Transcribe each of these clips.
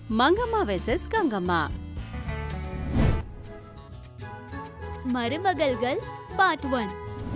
Mangamma versus Gangamma மருமகள்கள் part one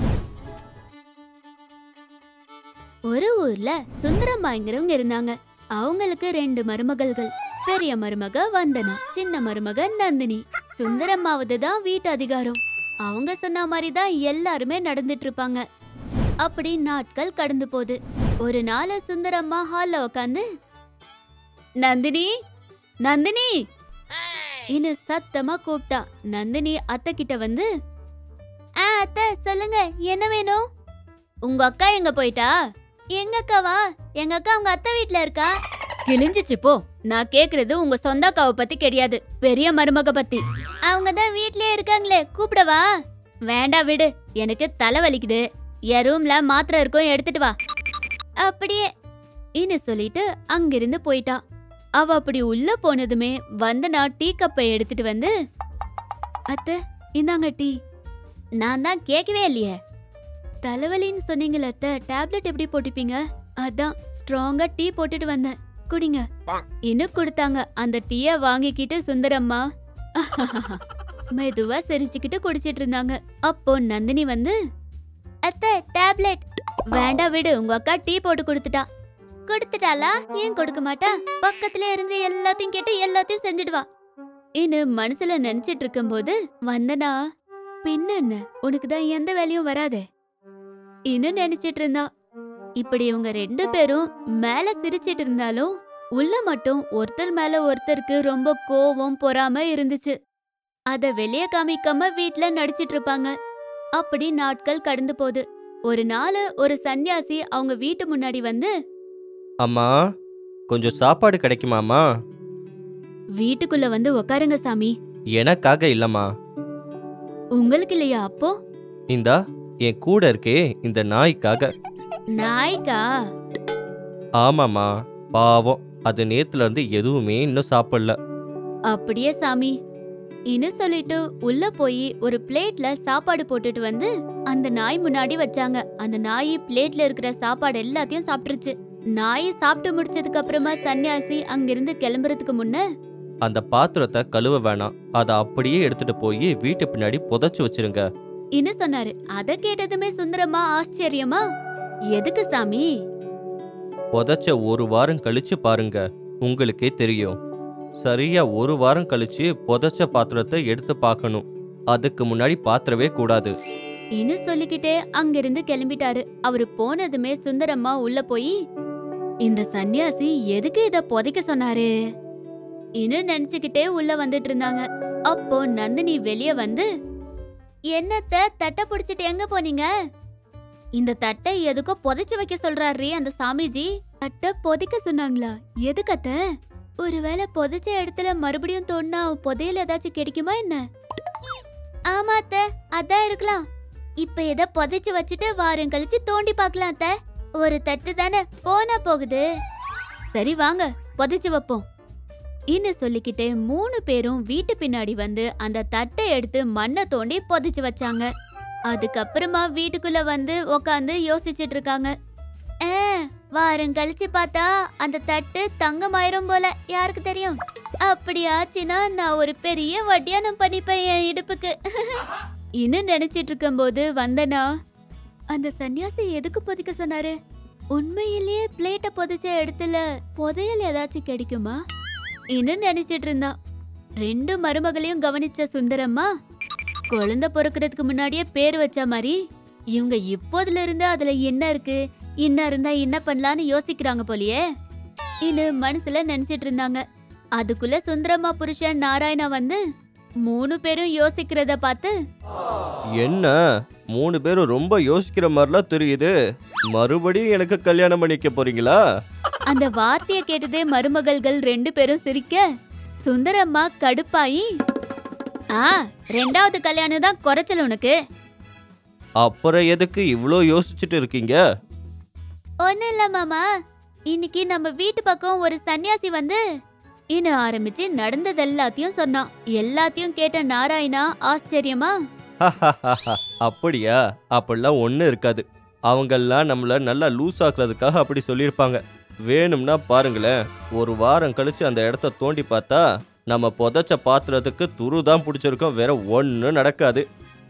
ஒரு ஊர்ல சுந்தரம்மாங்கிறவங்க இருந்தாங்க அவங்களுக்கு ரெண்டு மருமகள்கள் பெரிய மருமக வந்தனா சின்ன மருமக நந்தினி சுந்தரம்மாவது தான் வீட்டு அதிகாரம் அவங்க சொன்ன மாதிரி தான் எல்லாருமே நடந்துட்டு இருப்பாங்க அப்படி நாட்கள் கடந்து போகுது ஒரு நாள் சுந்தரம்மா ஹால்ல உட்காந்து நந்தினி நந்தினி இன்னு சத்தமா கூப்பிட்டா நந்தினி அத்தை கிட்ட வந்து ஆ அத்தை சொல்லுங்க என்ன வேணும் உங்க அக்கா எங்க போயிட்டா எங்க அக்காவா எங்க அக்கா உங்க அத்தை வீட்ல இருக்கா கிழிஞ்சிச்சு போ நான் கேக்குறது உங்க சொந்த அக்காவை பத்தி கிடையாது பெரிய மருமக பத்தி அவங்க தான் வீட்லயே இருக்காங்களே கூப்பிடவா வேண்டாம் விடு எனக்கு தலை வலிக்குது என் ரூம்ல மாத்திரை இருக்கும் எடுத்துட்டு வா அப்படியே இன்னு சொல்லிட்டு அங்கிருந்து போயிட்டா அவ அப்படி உள்ள போனதுமே வந்தனா டீ கப்பை எடுத்துட்டு வந்து அத்தை இந்தாங்க டீ நான் தான் கேட்கவே இல்லையே தலைவலின்னு சொன்னீங்கல்ல அத்தை டேப்லெட் எப்படி போட்டுப்பீங்க அதான் ஸ்ட்ராங்கா டீ போட்டுட்டு வந்தேன் குடிங்க இன்னும் கொடுத்தாங்க அந்த டீய வாங்கிக்கிட்டு சுந்தரம்மா மெதுவா சிரிச்சுக்கிட்டு குடிச்சிட்டு இருந்தாங்க அப்போ நந்தினி வந்து அத்தை டேப்லெட் வேண்டாம் விடு உங்க அக்கா டீ போட்டு கொடுத்துட்டா கொடுத்துட்டாளா ஏன் கொடுக்க மாட்டா பக்கத்துல இருந்து எல்லாத்தையும் கேட்டு எல்லாத்தையும் செஞ்சிடுவா இன்னு மனசுல நினைச்சிட்டு இருக்கும்போது வந்தனா பின்ன என்ன உனக்கு தான் எந்த வேலையும் வராதே இன்னும் நினைச்சிட்டு இருந்தா இப்படி இவங்க ரெண்டு பேரும் மேல சிரிச்சிட்டு இருந்தாலும் உள்ள மட்டும் ஒருத்தர் மேல ஒருத்தருக்கு ரொம்ப கோவம் பொறாம இருந்துச்சு அத வெளிய காமிக்காம வீட்ல நடிச்சிட்டு இருப்பாங்க அப்படி நாட்கள் கடந்து போகுது ஒரு நாள் ஒரு சன்னியாசி அவங்க வீட்டு முன்னாடி வந்து அம்மா கொஞ்சம் சாப்பாடு கிடைக்குமாம்மா வீட்டுக்குள்ள வந்து உக்காருங்க சாமி எனக்காக இல்லம்மா உங்களுக்கு இல்லையா அப்போ இந்தா என் கூட இருக்கே இந்த நாய்க்காக நாய்க்கா ஆமாம்மா பாவம் அது நேத்துல இருந்து எதுவுமே இன்னும் சாப்பிடல அப்படியே சாமி இன்னும் சொல்லிட்டு உள்ள போய் ஒரு பிளேட்ல சாப்பாடு போட்டுட்டு வந்து அந்த நாய் முன்னாடி வச்சாங்க அந்த நாய் பிளேட்ல இருக்கிற சாப்பாடு எல்லாத்தையும் சாப்பிட்டுருச்சு நாய் சாப்பிட்டு முடிச்சதுக்கு அப்புறமா சன்னியாசி அங்கிருந்து கிளம்புறதுக்கு முன்ன அந்த பாத்திரத்தை கழுவ வேணாம் அதை அப்படியே எடுத்துட்டு போய் வீட்டு பின்னாடி புதைச்சு வச்சிருங்க இன்னும் சொன்னாரு அத கேட்டதுமே சுந்தரமா ஆச்சரியமா எதுக்கு சாமி புதைச்ச ஒரு வாரம் கழிச்சு பாருங்க உங்களுக்கே தெரியும் சரியா ஒரு வாரம் கழிச்சு புதைச்ச பாத்திரத்தை எடுத்து பார்க்கணும் அதுக்கு முன்னாடி பாத்திரவே கூடாது இன்னும் சொல்லிக்கிட்டே அங்கிருந்து கிளம்பிட்டாரு அவரு போனதுமே சுந்தரம்மா உள்ள போய் இந்த சன்னியாசி எதுக்கு இத புதைக்க சொன்னாரு இன்னும் நினைச்சுக்கிட்டே உள்ள வந்துட்டு இருந்தாங்க அப்போ நந்தினி வெளிய வந்து என்னத்த தட்டை புடிச்சிட்டு எங்க போனீங்க இந்த தட்டை எதுக்கோ புதைச்சு வைக்க சொல்றாரு அந்த சாமிஜி தட்டை புதைக்க சொன்னாங்களா எதுக்கு அத்த ஒருவேளை புதைச்ச இடத்துல மறுபடியும் தோணுனா புதையல் ஏதாச்சும் கிடைக்குமா என்ன ஆமா அத்த அதான் இருக்கலாம் இப்ப எதை புதைச்சு வச்சுட்டு வாரம் கழிச்சு தோண்டி பார்க்கலாம் அத்த ஒரு தட்டு தானே போனா போகுது சரி வாங்க புதைச்சு வைப்போம் இன்னும் சொல்லிக்கிட்டே மூணு பேரும் வீட்டு பின்னாடி வந்து அந்த தட்டை எடுத்து மண்ணை தோண்டி புதைச்சு வச்சாங்க அதுக்கப்புறமா வீட்டுக்குள்ள வந்து உக்காந்து யோசிச்சுட்டு இருக்காங்க ஆ, வாரம் கழிச்சு பார்த்தா அந்த தட்டு தங்கமாயிரும் போல யாருக்கு தெரியும் அப்படி ஆச்சுன்னா நான் ஒரு பெரிய வட்டியானம் பண்ணிப்பேன் என் இடுப்புக்கு இன்னும் நினைச்சிட்டு இருக்கும்போது வந்தனா அந்த சன்னியாசி எதுக்கு புதைக்க சொன்னாரு உண்மையிலேயே பிளேட்டை புதைச்ச இடத்துல புதையல் ஏதாச்சும் கிடைக்குமா இன்னும் நினைச்சிட்டு இருந்தா ரெண்டு மருமகளையும் கவனிச்ச சுந்தரம்மா குழந்தை பிறக்கிறதுக்கு முன்னாடியே பேர் வச்ச மாதிரி இவங்க இப்போதுல இருந்து அதுல என்ன இருக்கு இன்ன இருந்தா என்ன பண்ணலான்னு யோசிக்கிறாங்க போலியே இன்னும் மனசுல நினைச்சிட்டு இருந்தாங்க அதுக்குள்ள சுந்தரம்மா புருஷன் நாராயணா வந்து மூணு பேரும் யோசிக்கிறத பார்த்து என்ன மூணு பேரும் ரொம்ப யோசிக்கிற மாதிரிலாம் தெரியுது மறுபடியும் எனக்கு கல்யாணம் பண்ணிக்க போறீங்களா அந்த வார்த்தைய கேட்டதே மருமகள்கள் ரெண்டு பேரும் சிரிக்க சுந்தரம்மா கடுப்பாயி ஆ ரெண்டாவது கல்யாணம் தான் குறைச்சல் உனக்கு அப்புறம் எதுக்கு இவ்வளோ யோசிச்சுட்டு இருக்கீங்க ஒன்னும் இல்ல மாமா இன்னைக்கு நம்ம வீட்டு பக்கம் ஒரு சன்னியாசி வந்து இன்னும் ஆரம்பிச்சு நடந்தது எல்லாத்தையும் சொன்னான் எல்லாத்தையும் கேட்ட நாராயணா ஆச்சரியமா அப்படியா அப்படிலாம் ஒன்றும் இருக்காது அவங்கெல்லாம் நம்மள நல்லா லூஸ் ஆக்குறதுக்காக அப்படி சொல்லியிருப்பாங்க வேணும்னா பாருங்களேன் ஒரு வாரம் கழிச்சு அந்த இடத்த தோண்டி பார்த்தா நம்ம புதைச்ச பாத்திரத்துக்கு துரு தான் பிடிச்சிருக்கோம் வேற ஒன்றும் நடக்காது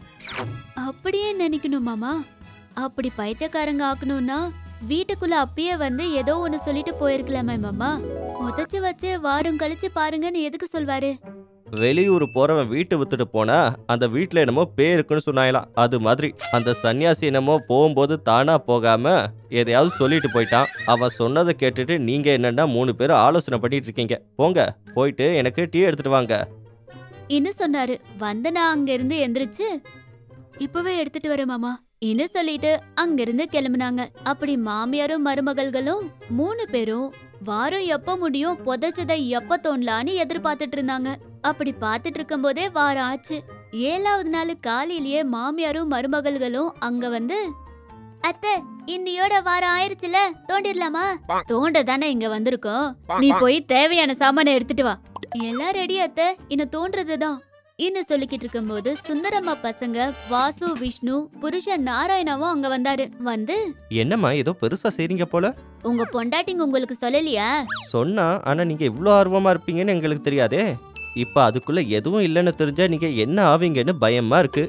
அப்படியே நினைக்கணும் மாமா அப்படி பைத்தியக்காரங்க ஆக்கணும்னா வீட்டுக்குள்ள அப்பயே வந்து ஏதோ ஒண்ணு சொல்லிட்டு போயிருக்கலாமே மாமா புதைச்சு வச்சு வாரம் கழிச்சு பாருங்கன்னு எதுக்கு சொல்வாரு வெளியூர் போறவன் வீட்டை வித்துட்டு போனா அந்த வீட்டில் என்னமோ பேருக்குன்னு சொன்னாங்களாம் அது மாதிரி அந்த சன்னியாசி என்னமோ போகும்போது தானா போகாம எதையாவது சொல்லிட்டு போயிட்டான் அவன் சொன்னதை கேட்டுட்டு நீங்க என்னன்னா மூணு பேரும் ஆலோசனை பண்ணிட்டு இருக்கீங்க போங்க போயிட்டு எனக்கு டீ எடுத்துட்டு வாங்க இன்னும் சொன்னாரு வந்தனா அங்க இருந்து எந்திரிச்சு இப்பவே எடுத்துட்டு வரேன் மாமா இன்னும் சொல்லிட்டு அங்கிருந்து கிளம்புனாங்க அப்படி மாமியாரும் மருமகள்களும் மூணு பேரும் வாரம் எப்ப முடியும் புதைச்சதை எப்ப தோணலான்னு எதிர்பார்த்துட்டு இருந்தாங்க அப்படி பார்த்துட்டு இருக்கும்போதே வாரம் ஆச்சு ஏழாவது நாள் காலையிலேயே மாமியாரும் மருமகள்களும் அங்க வந்து அத்தை இன்னியோட வாரம் ஆயிருச்சுல தோண்டிடலாமா தோண்ட தானே இங்க வந்திருக்கோம் நீ போய் தேவையான சாமானை எடுத்துட்டு வா எல்லாம் ரெடி அத்தை இன்னும் தோன்றதுதான் இன்னும் சொல்லிக்கிட்டு இருக்கும்போது சுந்தரம்மா பசங்க வாசு விஷ்ணு புருஷன் நாராயணாவும் அங்க வந்தாரு வந்து என்னம்மா ஏதோ பெருசா செய்றீங்க போல உங்க பொண்டாட்டிங்க உங்களுக்கு சொல்லலையா சொன்னா ஆனா நீங்க இவ்வளோ ஆர்வமா இருப்பீங்கன்னு எங்களுக்கு தெரியாதே இப்ப அதுக்குள்ள எதுவும் இல்லைன்னு தெரிஞ்சா நீங்க என்ன ஆவீங்கன்னு பயமா இருக்கு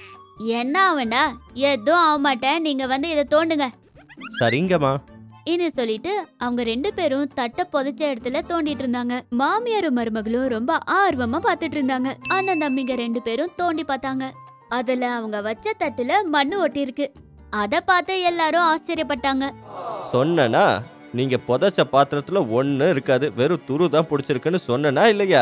என்ன ஆவண்டா எதுவும் ஆக மாட்டேன் நீங்க வந்து இதை தோண்டுங்க சரிங்கம்மா இன்னும் சொல்லிட்டு அவங்க ரெண்டு பேரும் தட்டை புதைச்ச இடத்துல தோண்டிட்டு இருந்தாங்க மாமியாரும் மருமகளும் ரொம்ப ஆர்வமா பார்த்துட்டு இருந்தாங்க அண்ணன் தம்பிங்க ரெண்டு பேரும் தோண்டி பார்த்தாங்க அதுல அவங்க வச்ச தட்டுல மண்ணு ஒட்டி இருக்கு அத பார்த்து எல்லாரும் ஆச்சரியப்பட்டாங்க சொன்னனா நீங்க புதைச்ச பாத்திரத்துல ஒன்றும் இருக்காது வெறும் துரு தான் பிடிச்சிருக்குன்னு சொன்னனா இல்லையா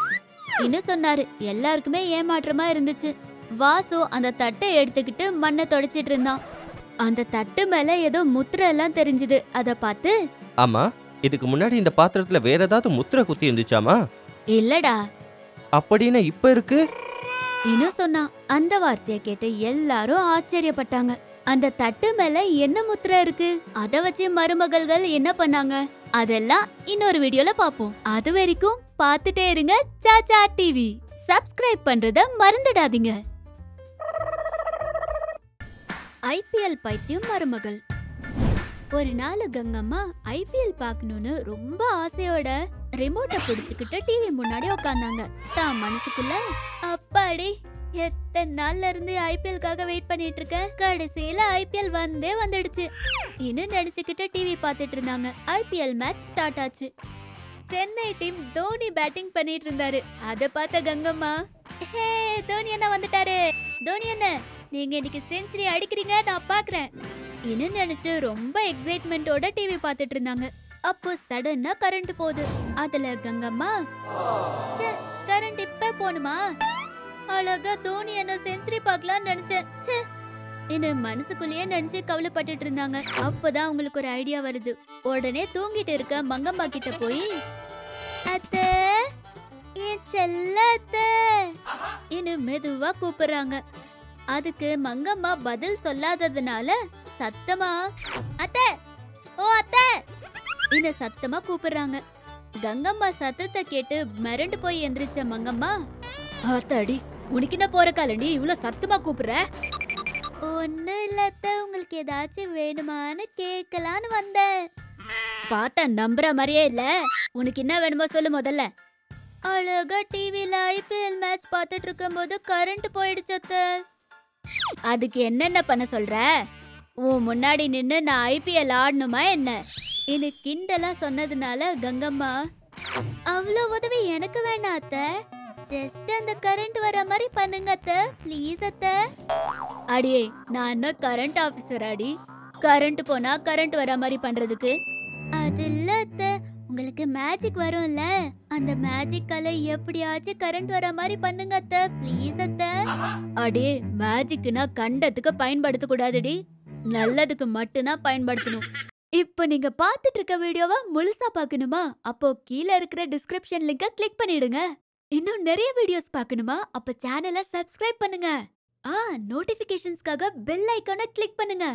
இன்னும் சொன்னாரு எல்லாருக்குமே ஏமாற்றமா இருந்துச்சு வாசு அந்த தட்டை எடுத்துக்கிட்டு மண்ணை தொடச்சிட்டு இருந்தான் அந்த தட்டு மேல ஏதோ முத்திரை எல்லாம் தெரிஞ்சுது அத பார்த்து ஆமா இதுக்கு முன்னாடி இந்த பாத்திரத்துல வேற ஏதாவது முத்திரை குத்தி இருந்துச்சாமா இல்லடா அப்படின்னு இப்ப இருக்கு இன்னும் சொன்னான் அந்த வார்த்தைய கேட்டு எல்லாரும் ஆச்சரியப்பட்டாங்க அந்த தட்டு மேல என்ன முத்திரை இருக்கு அத வச்சு மருமகள்கள் என்ன பண்ணாங்க அதெல்லாம் இன்னொரு வீடியோல பாப்போம் அது வரைக்கும் பார்த்துட்டே இருங்க சாச்சா டிவி சப்ஸ்கிரைப் பண்றத மறந்துடாதீங்க ஐபிஎல் பைத்தியம் மருமகள் ஒரு நாள் கங்கம்மா ஐபிஎல் பார்க்கணும்னு ரொம்ப ஆசையோட ரிமோட்டை பிடிச்சுக்கிட்டு டிவி முன்னாடி உட்காந்தாங்க தான் மனசுக்குள்ள அப்பாடி எத்தனை நாள்ல இருந்து ஐபிஎல்காக வெயிட் பண்ணிட்டு இருக்கேன் கடைசியில ஐபிஎல் வந்தே வந்துடுச்சு இன்னும் நினைச்சுக்கிட்டு டிவி பார்த்துட்டு இருந்தாங்க ஐபிஎல் மேட்ச் ஸ்டார்ட் ஆச்சு சென்னை டீம் தோனி பேட்டிங் பண்ணிட்டு இருந்தாரு அத பார்த்த கங்கம்மா ஹே தோனி அண்ணா வந்துட்டாரு தோனி அண்ணா நீங்க இன்னைக்கு செஞ்சுரி அடிக்கிறீங்க நான் பாக்குறேன் இன்னும் நினைச்சு ரொம்ப எக்ஸைட்மெண்டோட டிவி பார்த்துட்டு இருந்தாங்க அப்போ சடனா கரண்ட் போகுது அதுல கங்கம்மா கரண்ட் இப்ப போணுமா அழகா தோனி என்ன செஞ்சுரி பார்க்கலாம்னு நினைச்சேன் ச்சே என்ன மனசுக்குள்ளேயே நினைச்சு கவலைப்பட்டுட்டு இருந்தாங்க அப்பதான் அவங்களுக்கு ஒரு ஐடியா வருது உடனே தூங்கிட்டு இருக்க மங்கம்மா கிட்ட போய் அத்தை என் செல்ல அத்தை இன்னும் மெதுவா கூப்பிடுறாங்க அதுக்கு மங்கம்மா பதில் சொல்லாததுனால சத்தமா அத்தை ஓ அத்தை இன்ன சத்தமா கூப்பிடுறாங்க கங்கம்மா சத்தத்தை கேட்டு மிரண்டு போய் எந்திரிச்ச மங்கம்மா ஆத்தாடி உனக்கு என்ன போற காலண்டி இவ்ளோ சத்தமா கூப்பிடுற ஒண்ணு இல்லத்த உங்களுக்கு ஏதாச்சும் வேணுமான்னு கேட்கலான்னு வந்தேன் பார்த்தா நம்புற மாதிரியே இல்ல உனக்கு என்ன வேணுமோ சொல்லு முதல்ல அழகா டிவில ஐபிஎல் மேட்ச் பார்த்துட்டு இருக்கும்போது கரண்ட் போயிடுச்சு அத்தை அதுக்கு என்னென்ன பண்ண சொல்ற உன் முன்னாடி நின்னு நான் ஐபிஎல் ஆடணுமா என்ன இது கிண்டலா சொன்னதுனால கங்கம்மா அவ்வளோ உதவி எனக்கு வேணாம் அத்தை ஜஸ்ட் அந்த கரண்ட் வர மாதிரி பண்ணுங்க அத்தை ப்ளீஸ் அத்தை அடியே நான் என்ன கரண்ட் ஆபீசர் அடி கரண்ட் போனா கரண்ட் வர மாதிரி பண்றதுக்கு அது இல்ல அத்தை உங்களுக்கு மேஜிக் வரும்ல அந்த மேஜிக் கலை எப்படியாச்சும் கரண்ட் வர மாதிரி பண்ணுங்க அத்தை ப்ளீஸ் அத்தை அடே மேஜிக்னா கண்டத்துக்கு பயன்படுத்த கூடாதுடி நல்லதுக்கு மட்டும்தான் பயன்படுத்தணும் இப்போ நீங்க பார்த்துட்டு இருக்க வீடியோவை முழுசா பார்க்கணுமா அப்போ கீழே இருக்கிற டிஸ்கிரிப்ஷன் லிங்கை கிளிக் பண்ணிடுங்க இன்னும் நிறைய வீடியோஸ் பார்க்கணுமா அப்ப சேனலை சப்ஸ்கிரைப் பண்ணுங்க ஆ நோட்டிபிகேஷன்ஸ்க்காக பெல் ஐகானை கிளிக் பண்ணுங்க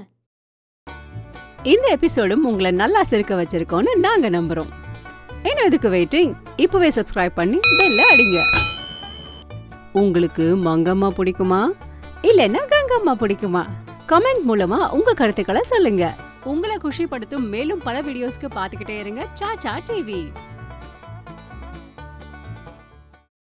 இந்த எபிசோடும் உங்களை நல்லா சிரிக்க வச்சிருக்கோம்னு நாங்க நம்புறோம் இன்னும் இதுக்கு வெயிட்டிங் இப்பவே சப்ஸ்கிரைப் பண்ணி பெல்ல அடிங்க உங்களுக்கு மங்கம்மா பிடிக்குமா இல்லைன்னா கங்கம்மா பிடிக்குமா கமெண்ட் மூலமா உங்க கருத்துக்களை சொல்லுங்க உங்களை குஷிப்படுத்தும் மேலும் பல வீடியோஸ்க்கு பாத்துக்கிட்டே இருங்க சாச்சா டிவி